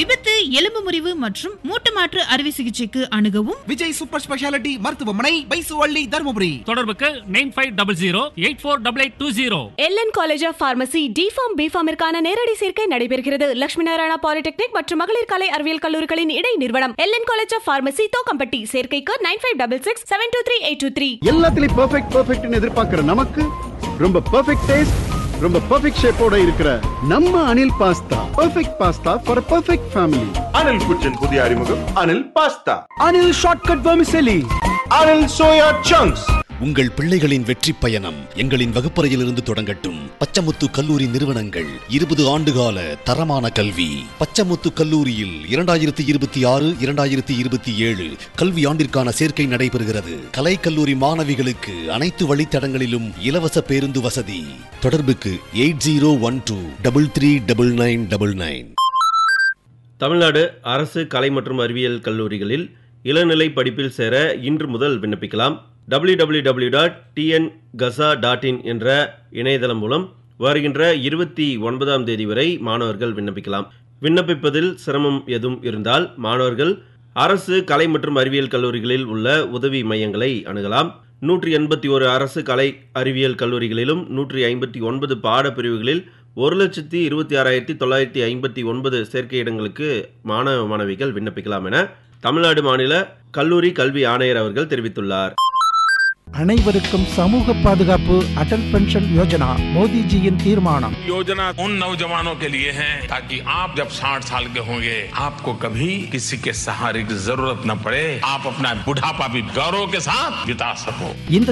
விபத்து எலும்பு முறிவு மற்றும் மூட்டு மாற்று அறுவை சிகிச்சைக்கு அணுகவும் விஜய் சூப்பர் ஸ்பெஷாலிட்டி மருத்துவமனை பைசுவள்ளி தருமபுரி தொடர்புக்கு nine five double zero eight four double eight two zero LN college of pharmacy D Pharm பிஃபார்மிற்கான நேரடி சேர்க்கை நடைபெறுகிறது லட்சுமி நாராயணா பாலிடெக்னிக் மற்றும் மகளிர் கலை அறிவியல் கல்லூரிகளின் இடை நிறுவனம் LN college of pharmacy Thokkampatti சேர்க்கைக்கு nine five double six seven two three eight two three எல்லாத்துலயும் பெர்ஃபெக்ட் பெர்ஃபெக்ட்னு எதிர்பார்க்கிற நமக்கு ரொம்ப பெர்ஃபெக்ட் டேஸ்ட் ரொம்ப பெர்ஃபெக்ட் ஷேப்போட இருக்கிற நம்ம Anil pasta perfect pasta for perfect family Anil kitchen புதிய அறிமுகம் Anil pasta Anil shortcut vermicelli Anil soya chunks உங்கள் பிள்ளைகளின் வெற்றி பயணம் எங்களின் வகுப்பறையிலிருந்து தொடங்கட்டும் பச்சமுத்து கல்லூரி நிறுவனங்கள் இருபது ஆண்டுகால தரமான கல்வி பச்சமுத்து கல்லூரியில் இரண்டாயிரத்தி இருபத்தி ஆறு இரண்டாயிரத்தி இருபத்தி ஏழு கல்வி ஆண்டிற்கான சேர்க்கை நடைபெறுகிறது கலை கல்லூரி மாணவிகளுக்கு அனைத்து வழித்தடங்களிலும் இலவச பேருந்து வசதி தொடர்புக்கு eight zero one two double three double nine double nine Tamil Nadu அரசு கலை மற்றும் அறிவியல் கல்லூரிகளில் இளநிலை படிப்பில் சேர இன்று முதல் விண்ணப்பிக்கலாம் W W W dot TN gasa dot in என்ற இணையதளம் மூலம் வருகின்ற இருபத்தி ஒன்பதாம் தேதி வரை மாணவர்கள் விண்ணப்பிக்கலாம் விண்ணப்பிப்பதில் சிரமம் எதுவும் இருந்தால் மாணவர்கள் அரசு கலை மற்றும் அறிவியல் கல்லூரிகளில் உள்ள உதவி மையங்களை அணுகலாம் நூற்றி எண்பத்தி ஒரு அரசு கலை அறிவியல் கல்லூரிகளிலும் நூற்றி ஐம்பத்தி ஒன்பது பாடப்பிரிவுகளில் ஒரு லட்சத்தி இருபத்தி ஆறாயிரத்தி தொள்ளாயிரத்தி ஐம்பத்தி ஒன்பது சேர்க்கை இடங்களுக்கு மாணவ மாணவிகள் விண்ணப்பிக்கலாம் என தமிழ்நாடு மாநில கல்லூரி கல்வி ஆணையர் அவர்கள் தெரிவித்துள்ளார் அனைவருக்கும் சமூக பாதுகாப்பு அடல் பென்ஷன் யோஜனா மோடிஜியின் தீர்மானம் योजना उन नौजवानों के लिए है ताकि आप जब 60 साल के होंगे आपको कभी किसी के सहारे की जरूरत न पड़े आप अपना बुढ़ापा भी गौरव के साथ बिता सको இந்த